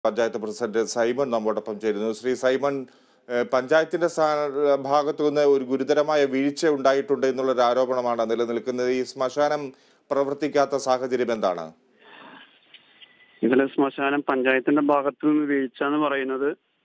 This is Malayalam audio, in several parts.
പഞ്ചായത്ത് പ്രസിഡന്റ് സൈമൺ നമ്മോടൊപ്പം ചേരുന്നു ശ്രീ സൈമൺ ഏഹ് പഞ്ചായത്തിന്റെ സ്ഥാന- ഭാഗത്തു നിന്ന് ഒരു ഗുരുതരമായ വീഴ്ച ഉണ്ടായിട്ടുണ്ട് എന്നുള്ളൊരു ആരോപണമാണ് നിലനിൽക്കുന്നത് ഈ ശ്മശാനം പ്രവർത്തിക്കാത്ത സാഹചര്യം എന്താണ് ഇതിലെ ശ്മശാനം പഞ്ചായത്തിന്റെ ഭാഗത്തു നിന്ന് വീഴ്ച എന്ന് പറയുന്നത്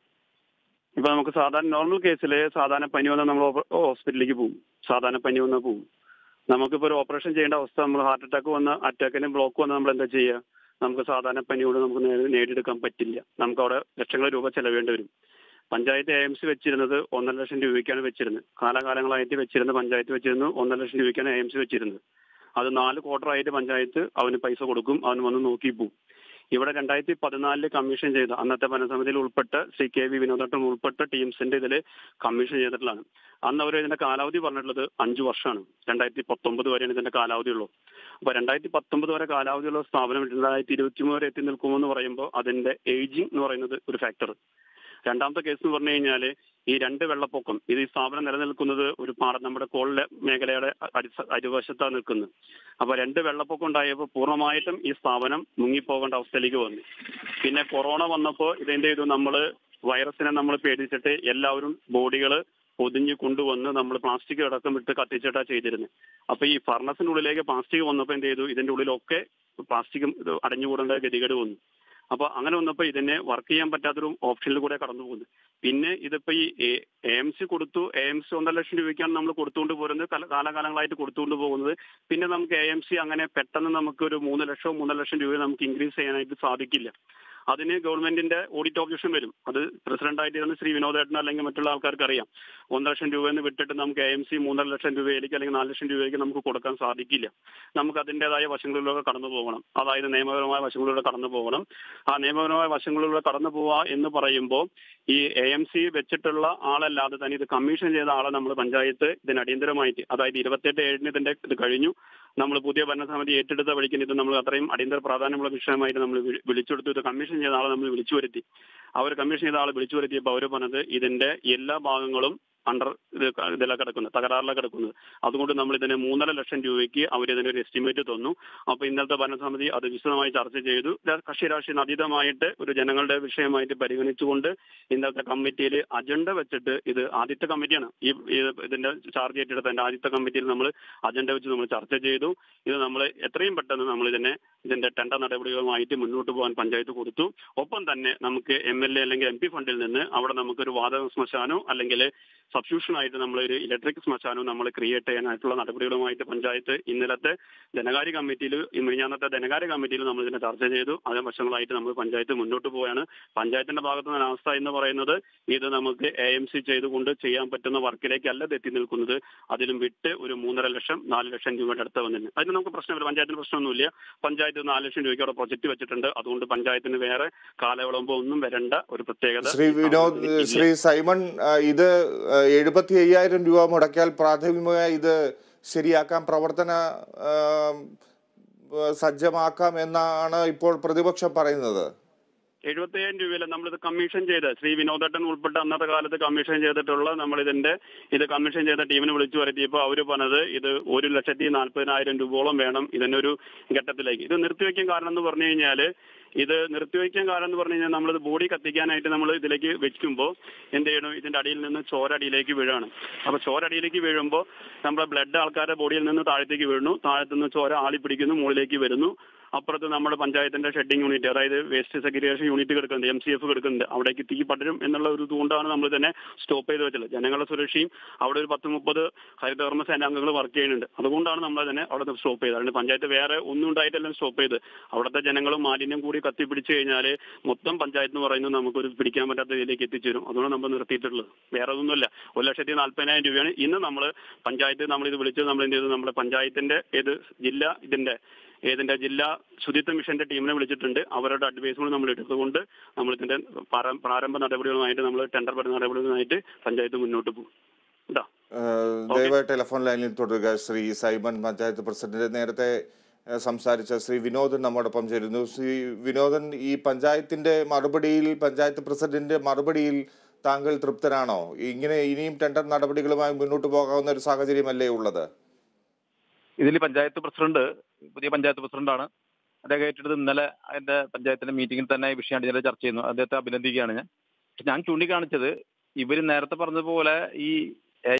ഇപ്പൊ നമുക്ക് സാധാരണ നോർമൽ കേസിൽ സാധാരണ പനി വന്നാൽ നമ്മൾ ഓപ്പ- ഹോസ്പിറ്റലിലേക്ക് പോകും സാധാരണ പനി വന്നാൽ പോകും നമുക്കിപ്പോൾ ഒരു ഓപ്പറേഷൻ ചെയ്യേണ്ട അവസ്ഥ നമ്മൾ ഹാർട്ട് അറ്റാക്ക് വന്ന അറ്റാക്കിന് ബ്ലോക്ക് വന്നാൽ നമ്മൾ എന്താ ചെയ്യുക നമുക്ക് സാധാരണ പനി കൊണ്ട് നമുക്ക് നേ- നേടിയെടുക്കാൻ പറ്റില്ല നമുക്ക് അവിടെ ലക്ഷങ്ങൾ രൂപ ചെലവേണ്ടി വരും പഞ്ചായത്ത് എ എം സി വെച്ചിരുന്നത് ഒന്നര ലക്ഷം രൂപയ്ക്കാണ് വെച്ചിരുന്നത് കാലാകാലങ്ങളായിട്ട് വെച്ചിരുന്ന പഞ്ചായത്ത് വെച്ചിരുന്നത് ഒന്നര ലക്ഷം രൂപയ്ക്കാണ് എ എം സി വെച്ചിരുന്നത് അത് നാല് ക്വാർട്ടർ ആയിട്ട് പഞ്ചായത്ത് അവന് പൈസ കൊടുക്കും അവൻ വന്ന് നോക്കി പോകും ഇവിടെ രണ്ടായിരത്തി പതിനാലില് കമ്മീഷൻ ചെയ്ത അന്നത്തെ ഭരണസമിതിയിൽ ഉൾപ്പെട്ട ശ്രീ കെ വി വിനോദട്ടൻ ഉൾപ്പെട്ട ടീംസിന്റെ ഇതിൽ കമ്മീഷൻ ചെയ്തിട്ടുള്ളതാണ് അന്ന് അവർ ഇതിന്റെ കാലാവധി പറഞ്ഞിട്ടുള്ളത് അഞ്ചു വർഷമാണ് രണ്ടായിരത്തി പത്തൊമ്പത് വരെയാണ് ഇതിന്റെ കാലാവധി ഉള്ളൂ അപ്പൊ രണ്ടായിരത്തി പത്തൊമ്പത് വരെ കാലാവധിയുള്ള സ്ഥാപനം രണ്ടായിരത്തി ഇരുപത്തി മൂന്ന് വരെ എത്തി നിൽക്കുമെന്ന് പറയുമ്പോൾ അതിന്റെ ഏജിങ് എന്ന് പറയുന്നത് ഒരു ഫാക്ടർ രണ്ടാമത്തെ കേസ് എന്ന് പറഞ്ഞു കഴിഞ്ഞാൽ ഈ രണ്ട് വെള്ളപ്പൊക്കം ഇത് ഈ സ്ഥാപനം നിലനിൽക്കുന്നത് ഒരു പാട നമ്മുടെ കോളിലെ മേഖലയുടെ അടി- അടിവശത്താണ് നിൽക്കുന്നത് അപ്പൊ രണ്ട് വെള്ളപ്പൊക്കം ഉണ്ടായപ്പോൾ പൂർണ്ണമായിട്ടും ഈ സ്ഥാപനം മുങ്ങിപ്പോകേണ്ട അവസ്ഥയിലേക്ക് വന്നു പിന്നെ കൊറോണ വന്നപ്പോൾ ഇതെന്ത് ചെയ്തു നമ്മൾ വൈറസിനെ നമ്മൾ പേടിച്ചിട്ട് എല്ലാവരും ബോഡികൾ പൊതിഞ്ഞ് കൊണ്ടുവന്ന് നമ്മൾ പ്ലാസ്റ്റിക് അടക്കം ഇട്ട് കത്തിച്ചിട്ടാ ചെയ്തിരുന്നത് അപ്പൊ ഈ ഫർണസിനുള്ളിലേക്ക് പ്ലാസ്റ്റിക് വന്നപ്പോൾ എന്ത് ചെയ്തു ഇതിന്റെ ഉള്ളിലൊക്കെ പ്ലാസ്റ്റിക്കും ഇത് അടഞ്ഞുകൂടേണ്ട ഗതികേട് വന്നു അപ്പൊ അങ്ങനെ വന്നപ്പോ ഇതിനെ വർക്ക് ചെയ്യാൻ പറ്റാത്തൊരു ഓപ്ഷനിൽ കൂടെ കടന്നു പോകുന്നു പിന്നെ ഇതിപ്പോ ഈ എ എം സി കൊടുത്തു എ എം സി ഒന്നര ലക്ഷം രൂപയ്ക്കാണ് നമ്മൾ കൊടുത്തുകൊണ്ട് പോരുന്നത് കല- കാലാകാലങ്ങളായിട്ട് കൊടുത്തുകൊണ്ട് പോകുന്നത് പിന്നെ നമുക്ക് എ എം സി അങ്ങനെ പെട്ടെന്ന് നമുക്ക് ഒരു മൂന്ന് ലക്ഷമോ മൂന്നര ലക്ഷം രൂപ നമുക്ക് ഇൻക്രീസ് ചെയ്യാനായിട്ട് സാധിക്കില്ല അതിന് ഗവൺമെന്റിന്റെ ഓഡിറ്റ് ഓബ്ജക്ഷൻ വരും അത് പ്രസിഡന്റ് ആയിട്ട് ശ്രീ വിനോദേട്ടൻ അല്ലെങ്കിൽ മറ്റുള്ള ആൾക്കാർക്ക് അറിയാം ഒന്നര ലക്ഷം രൂപ എന്ന് വിട്ടിട്ട് നമുക്ക് എ എം സി മൂന്നര ലക്ഷം രൂപയിലേക്ക് അല്ലെങ്കിൽ നാല് ലക്ഷം രൂപയിലേക്ക് നമുക്ക് കൊടുക്കാൻ സാധിക്കില്ല നമുക്ക് അതിൻ്റെതായ വശങ്ങളിലൂടെ കടന്നു പോകണം അതായത് നിയമപരമായ വശങ്ങളിലൂടെ കടന്നു പോകണം ആ നിയമപരമായ വശങ്ങളിലൂടെ കടന്നു പോവുക എന്ന് പറയുമ്പോൾ ഈ എ എം സി വെച്ചിട്ടുള്ള ആളല്ലാതെ തന്നെ ഇത് കമ്മീഷൻ ചെയ്ത ആളെ നമ്മൾ പഞ്ചായത്ത് ഇതിന് അടിയന്തരമായിട്ട് അതായത് ഇരുപത്തെട്ട് ഏഴിന് ഇതിന്റെ ഇത് കഴിഞ്ഞു നമ്മൾ പുതിയ ഭരണസമിതി ഏറ്റെടുത്ത വഴിക്ക് ഇത് നമ്മൾ അത്രയും അടിയന്തര പ്രാധാന്യമുള്ള വിഷയമായിട്ട് നമ്മൾ വി- വിളിച്ചെടുത്തു ഇത് കമ്മീഷൻ ചെയ്ത ആളെ നമ്മൾ വിളിച്ചു വരുത്തി അവർ കമ്മീഷൻ ചെയ്ത ആളെ വിളിച്ചു വരുത്തിയപ്പോൾ അവർ പറഞ്ഞത് ഇതിന്റെ എല്ലാ ഭാഗങ്ങളും അണ്ടർ ഇത് ക- ഇതിലാണ് കിടക്കുന്നത് തകരാറിലാണ് കിടക്കുന്നത് അതുകൊണ്ട് നമ്മൾ ഇതിന് മൂന്നര ലക്ഷം രൂപയ്ക്ക് അവർ ഇതിന് ഒരു എസ്റ്റിമേറ്റ് തന്നു അപ്പൊ ഇന്നലത്തെ ഭരണസമിതി അത് വിശദമായി ചർച്ച ചെയ്തു ര- കക്ഷി രാഷ്ട്രീയ അതീതമായിട്ട് ഒരു ജനങ്ങളുടെ വിഷയമായിട്ട് പരിഗണിച്ചുകൊണ്ട് ഇന്നലത്തെ കമ്മിറ്റിയിൽ അജണ്ട വെച്ചിട്ട് ഇത് ആദ്യത്തെ കമ്മിറ്റിയാണ് ഈ ഈ ഇതിന്റെ ചാർജ് ഏറ്റെടുത്ത എന്റെ ആദ്യത്തെ കമ്മിറ്റിയിൽ നമ്മൾ അജണ്ട വെച്ച് നമ്മൾ ചർച്ച ചെയ്തു ഇത് നമ്മൾ എത്രയും പെട്ടെന്ന് നമ്മൾ ഇതിനെ ഇതിന്റെ ടെൻഡർ നടപടികളുമായിട്ട് മുന്നോട്ട് പോകാൻ പഞ്ചായത്ത് കൊടുത്തു ഒപ്പം തന്നെ നമുക്ക് എം എൽ എ അല്ലെങ്കിൽ എം പി ഫണ്ടിൽ നിന്ന് അവിടെ നമുക്കൊരു വാതക ശ്മശാനോ അല്ലെങ്കിൽ സബ്സ്റ്റിറ്റ്യൂഷൻ ആയിട്ട് നമ്മൾ ഒരു ഇലക്ട്രിക് ശ്മശാനോ നമ്മൾ ക്രിയേറ്റ് ചെയ്യാനായിട്ടുള്ള നടപടികളുമായിട്ട് പഞ്ചായത്ത് ഇന്നലത്തെ ധനകാര്യ കമ്മിറ്റിയിൽ ഈ മിനിഞ്ഞാന്നത്തെ ധനകാര്യ കമ്മിറ്റിയിൽ നമ്മൾ ഇതിനെ ചർച്ച ചെയ്തു അതേ വശങ്ങളായിട്ട് നമ്മൾ പഞ്ചായത്ത് മുന്നോട്ട് പോവുകയാണ് പഞ്ചായത്തിന്റെ ഭാഗത്തു നിന്ന് അവസ്ഥ എന്ന് പറയുന്നത് ഇത് നമുക്ക് എ എം സി ചെയ്തുകൊണ്ട് ചെയ്യാൻ പറ്റുന്ന വർക്കിലേക്കല്ല ഇത് എത്തി നിൽക്കുന്നത് അതിലും വിട്ട് ഒരു മൂന്നര ലക്ഷം നാല് ലക്ഷം രൂപയുടെ അടുത്ത് വന്നിട്ടുണ്ട് അതിന് നമുക്ക് പ്രശ്നമില്ല പഞ്ചായത്തിന് പ്രശ്നമൊന്നുമില്ല പഞ്ചായത്ത് നാല് ലക്ഷം രൂപയ്ക്ക് അവിടെ പ്രൊജക്ട് വെച്ചിട്ടുണ്ട് അതുകൊണ്ട് പഞ്ചായത്തിന് വേറെ കാലയളമ്പോ ഒന്നും വരേണ്ട ഒരു പ്രത്യേകത ശ്രീ ഈ വിനോദ് സ്ഥാപനത്തിന് ഇല്ല. ശ്രീ സൈമൺ ആ, ഇത് എഴുപത്തി അയ്യായിരം രൂപ മുടക്കിയാൽ പ്രാഥമികമായി ഇത് ശരിയാക്കാം പ്രവർത്തന ആ, സജ്ജമാക്കാം എന്നാണ് ഇപ്പോൾ പ്രതിപക്ഷം പറയുന്നത് എഴുപത്തയ്യായിരം രൂപയില് നമ്മളിത് കമ്മീഷൻ ചെയ്ത് ശ്രീ വിനോദേട്ടൻ ഉൾപ്പെട്ട അന്നത്തെ കാലത്ത് കമ്മീഷൻ ചെയ്തിട്ടുള്ള നമ്മൾ ഇതിന്റെ ഇത് കമ്മീഷൻ ചെയ്ത ടീമിനെ വിളിച്ചു വരുത്തിയപ്പോൾ അവർ പറഞ്ഞത് ഇത് ഒരു ലക്ഷത്തി നാൽപ്പതിനായിരം രൂപയോളം വേണം ഇതിനൊരു ഘട്ടത്തിലേക്ക് ഇത് നിർത്തിവെക്കാൻ കാരണം എന്ന് പറഞ്ഞു കഴിഞ്ഞാല് ഇത് നിർത്തിവെക്കാൻ കാരണം എന്ന് പറഞ്ഞു കഴിഞ്ഞാൽ നമ്മളിത് ബോഡി കത്തിക്കാനായിട്ട് നമ്മൾ ഇതിലേക്ക് വെക്കുമ്പോൾ എന്ത് ചെയ്യണം ഇതിന്റെ അടിയിൽ നിന്ന് ചോര അടിയിലേക്ക് വീഴാണ് അപ്പൊ ചോര അടിയിലേക്ക് വീഴുമ്പോൾ നമ്മുടെ ബ്ലഡ് ആൾക്കാരുടെ ബോഡിയിൽ നിന്ന് താഴത്തേക്ക് വീഴുന്നു താഴത്തുനിന്ന് ചോര ആളി പിടിക്കുന്നു മുകളിലേക്ക് വരുന്നു അപ്പുറത്ത് നമ്മുടെ പഞ്ചായത്തിന്റെ ഷെഡിംഗ് യൂണിറ്റ് അതായത് വേസ്റ്റ് സെഗ്രിഗേഷൻ യൂണിറ്റ് കിടക്കുന്നുണ്ട് എം സി എഫ് കിടക്കുന്നുണ്ട് അവിടേക്ക് തീ പടരും എന്നുള്ള ഒരു ഇതുകൊണ്ടാണ് നമ്മൾ തന്നെ സ്റ്റോപ്പ് ചെയ്ത് വെച്ചത് ജനങ്ങളുടെ സുരക്ഷയും അവിടെ ഒരു പത്ത് മുപ്പത് ഹരിതകർമ്മ സേനാംഗങ്ങൾ വർക്ക് ചെയ്യുന്നുണ്ട് അതുകൊണ്ടാണ് നമ്മൾ തന്നെ അവിടെ സ്റ്റോപ്പ് ചെയ്തത് അതുകൊണ്ട് പഞ്ചായത്ത് വേറെ ഒന്നും ഉണ്ടായിട്ടല്ല സ്റ്റോപ്പ് ചെയ്ത് അവിടുത്തെ ജനങ്ങളും മാലിന്യം കൂടി കത്തിപ്പിടിച്ച് കഴിഞ്ഞാൽ മൊത്തം പഞ്ചായത്ത് എന്ന് പറയുന്നത് നമുക്കൊരു പിടിക്കാൻ പറ്റാത്ത രീതിയിലേക്ക് എത്തിച്ചേരും അതുകൊണ്ട് നമ്മൾ നിർത്തിയിട്ടുള്ളത് വേറെ ഒന്നുമില്ല ഒരു ലക്ഷത്തി നാല്പതിനായിരം രൂപയാണ് ഇന്ന് നമ്മൾ പഞ്ചായത്ത് നമ്മൾ ഇത് വിളിച്ചത് നമ്മൾ എന്ത് ചെയ്തു നമ്മുടെ പഞ്ചായത്തിന്റെ ഏത് ജില്ല ഇതിന്റെ ഏതിന്റെ ജില്ലാ ശുചിത്വ മിഷന്റെ ടീമിനെ വിളിച്ചിട്ടുണ്ട് അവരുടെ അഡ്വൈസുകൾ നമ്മൾ എടുത്തുകൊണ്ട് നമ്മൾ ഇതിന്റെ പ്രാരം- പ്രാരംഭ നടപടികളുമായിട്ട് നമ്മൾ ടെൻഡർ പടുന്ന നടപടികളുമായിട്ട് പഞ്ചായത്ത് മുന്നോട്ട് പോകും കേട്ടോ ഏഹ് ദയവായി ടെലിഫോൺ ലൈനിൽ തുടരുക ശ്രീ സൈമൺ പഞ്ചായത്ത് പ്രസിഡന്റ് നേരത്തെ ഏഹ് സംസാരിച്ച ശ്രീ വിനോദൻ നമ്മോടൊപ്പം ചേരുന്നു ശ്രീ വിനോദൻ ഈ പഞ്ചായത്തിന്റെ മറുപടിയിൽ പഞ്ചായത്ത് പ്രസിഡന്റ് മറുപടിയിൽ താങ്കൾ തൃപ്തനാണോ ഇങ്ങനെ ഇനിയും ടെൻഡർ നടപടികളുമായി മുന്നോട്ട് പോകാവുന്ന ഒരു സാഹചര്യമല്ലേ ഉള്ളത് ഇതിൽ പഞ്ചായത്ത് പ്രസിഡന്റ് പുതിയ പഞ്ചായത്ത് പ്രസിഡന്റാണ് അദ്ദേഹം ഏറ്റെടുത്ത് ഇന്നലെ അതിന്റെ പഞ്ചായത്തിന്റെ മീറ്റിംഗിൽ തന്നെ ഈ വിഷയം അടിയന്തര ചർച്ച ചെയ്യുന്നു അദ്ദേഹത്തെ അഭിനന്ദിക്കുകയാണ് ഞാൻ പക്ഷെ ഞാൻ ചൂണ്ടിക്കാണിച്ചത് ഇവർ നേരത്തെ പറഞ്ഞതുപോലെ ഈ